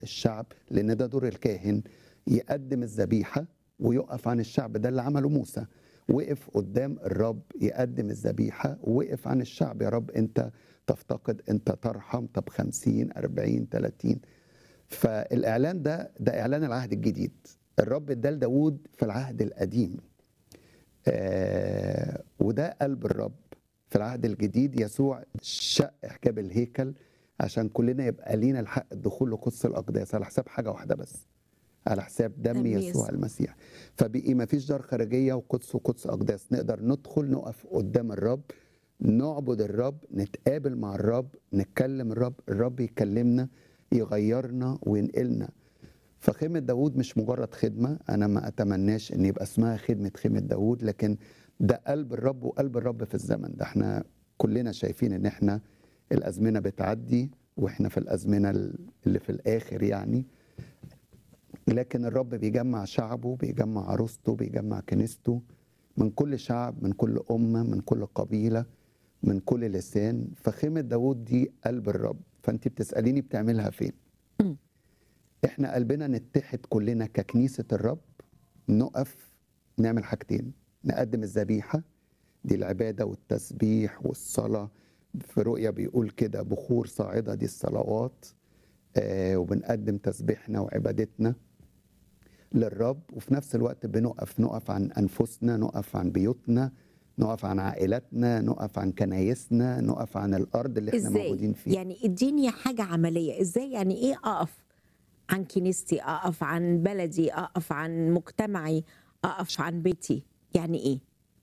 الشعب لان ده دور الكاهن يقدم الذبيحه ويقف عن الشعب ده اللي عمله موسى وقف قدام الرب يقدم الذبيحه وقف عن الشعب يا رب انت تفتقد انت ترحم طب 50 40 30 فالاعلان ده ده اعلان العهد الجديد الرب اداه لداوود في العهد القديم آه وده قلب الرب في العهد الجديد يسوع شق حجاب الهيكل عشان كلنا يبقى لينا الحق الدخول لقدس الاقداس على حساب حاجه واحده بس على حساب دم دم يسوع يسوع. المسيح فبقي ما فيش دار خارجيه وقدس وقدس اقداس نقدر ندخل نقف قدام الرب نعبد الرب نتقابل مع الرب نتكلم الرب الرب يكلمنا يغيرنا وينقلنا فخيمة داود مش مجرد خدمة أنا ما أتمناش أن يبقى اسمها خدمة خيمة داود لكن ده قلب الرب وقلب الرب في الزمن ده احنا كلنا شايفين ان احنا الأزمنة بتعدي واحنا في الأزمنة اللي في الآخر يعني لكن الرب بيجمع شعبه بيجمع عروسته بيجمع كنيسته من كل شعب من كل أمة من كل قبيلة من كل لسان فخيمة داود دي قلب الرب فأنت بتسأليني بتعملها فين مم. احنا قلبنا نتحد كلنا ككنيسة الرب نقف نعمل حاجتين نقدم الذبيحة دي العبادة والتسبيح والصلاة في رؤيا بيقول كده بخور صاعدة دي الصلوات آه وبنقدم تسبيحنا وعبادتنا للرب وفي نفس الوقت بنقف نقف عن أنفسنا نقف عن بيوتنا نقف عن عائلاتنا نقف عن كنايسنا نقف عن الأرض اللي احنا موجودين ازاي فيها يعني اديني حاجه عمليه ازاي يعني ايه اقف عن كنيستي اقف عن بلدي اقف عن مجتمعي اقف عن بيتي يعني ايه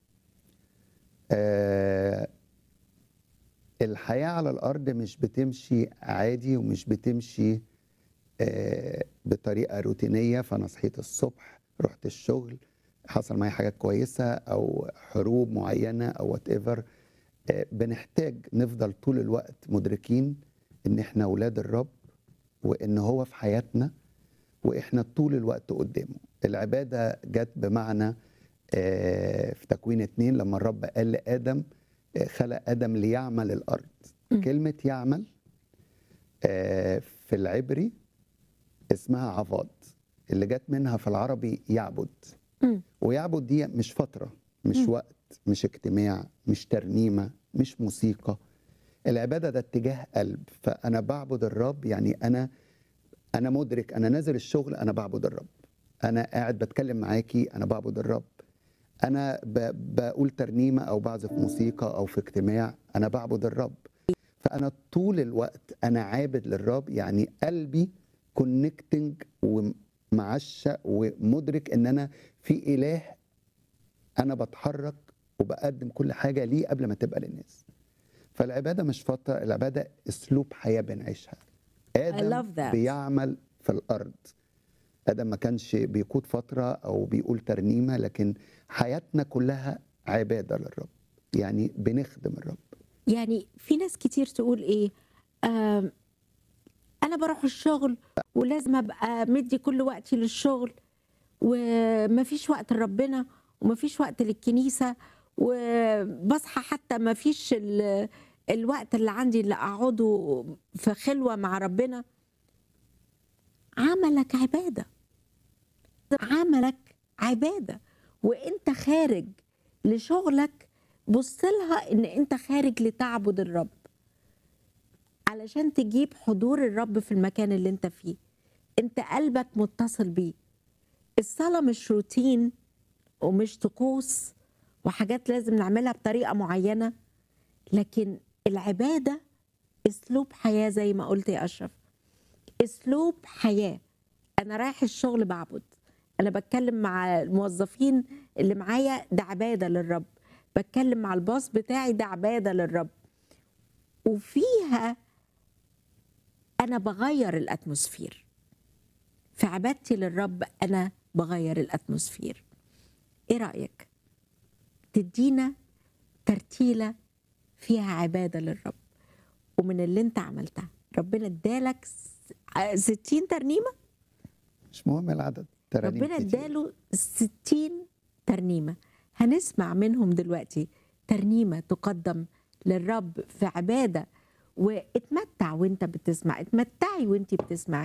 آه، الحياة على الأرض مش بتمشي عادي ومش بتمشي آه، بطريقة روتينية فأنا صحيت الصبح رحت الشغل حصل معايا حاجات كويسة أو حروب معينة أو وات ايفر بنحتاج نفضل طول الوقت مدركين إن إحنا أولاد الرب وإن هو في حياتنا وإحنا طول الوقت قدامه العبادة جت بمعنى آه، في تكوين اتنين لما الرب قال لآدم آه، خلق آدم ليعمل الأرض مم. كلمة يعمل آه، في العبري اسمها عفاض اللي جت منها في العربي يعبد مم. ويعبد دي مش فترة مش مم. وقت مش اجتماع مش ترنيمة مش موسيقى العبادة ده اتجاه قلب فأنا بعبد الرب يعني أنا أنا مدرك أنا نازل الشغل أنا بعبد الرب أنا قاعد بتكلم معاكي أنا بعبد الرب أنا ب... بقول ترنيمة أو بعزف موسيقى أو في اجتماع أنا بعبد الرب فأنا طول الوقت أنا عابد للرب يعني قلبي كونكتنج ومعشق ومدرك إن أنا في إله أنا بتحرك وبقدم كل حاجة ليه قبل ما تبقى للناس فالعبادة مش فترة العبادة أسلوب حياة بنعيشها آدم love that. بيعمل في الأرض آدم ما كانش بيقود فترة أو بيقول ترنيمة لكن حياتنا كلها عبادة للرب يعني بنخدم الرب يعني في ناس كتير تقول ايه آم، انا بروح الشغل ولازم ابقى مدي كل وقتي للشغل ومفيش وقت لربنا ومفيش وقت للكنيسه وبصحى حتى مفيش ال- الوقت اللي عندي اللي اقعده في خلوه مع ربنا عملك عباده عملك عباده وانت خارج لشغلك بص لها ان انت خارج لتعبد الرب علشان تجيب حضور الرب في المكان اللي انت فيه انت قلبك متصل بيه الصلاة مش روتين ومش طقوس وحاجات لازم نعملها بطريقة معينة لكن العبادة اسلوب حياة زي ما قلت يا اشرف اسلوب حياة انا رايح الشغل بعبد انا بتكلم مع الموظفين اللي معايا ده عبادة للرب بتكلم مع الباص بتاعي ده عبادة للرب وفيها انا بغير الاتموسفير في عبادتي للرب انا بغير الاتموسفير ايه رايك تدينا ترتيله فيها عباده للرب ومن اللي انت عملتها ربنا ادالك س- ع- 60 ترنيمه مش مهم العدد ترانيم ربنا كتير. اداله 60 ترنيمه هنسمع منهم دلوقتي ترنيمه تقدم للرب في عباده واتمتع وانت بتسمع اتمتعي وانت بتسمعي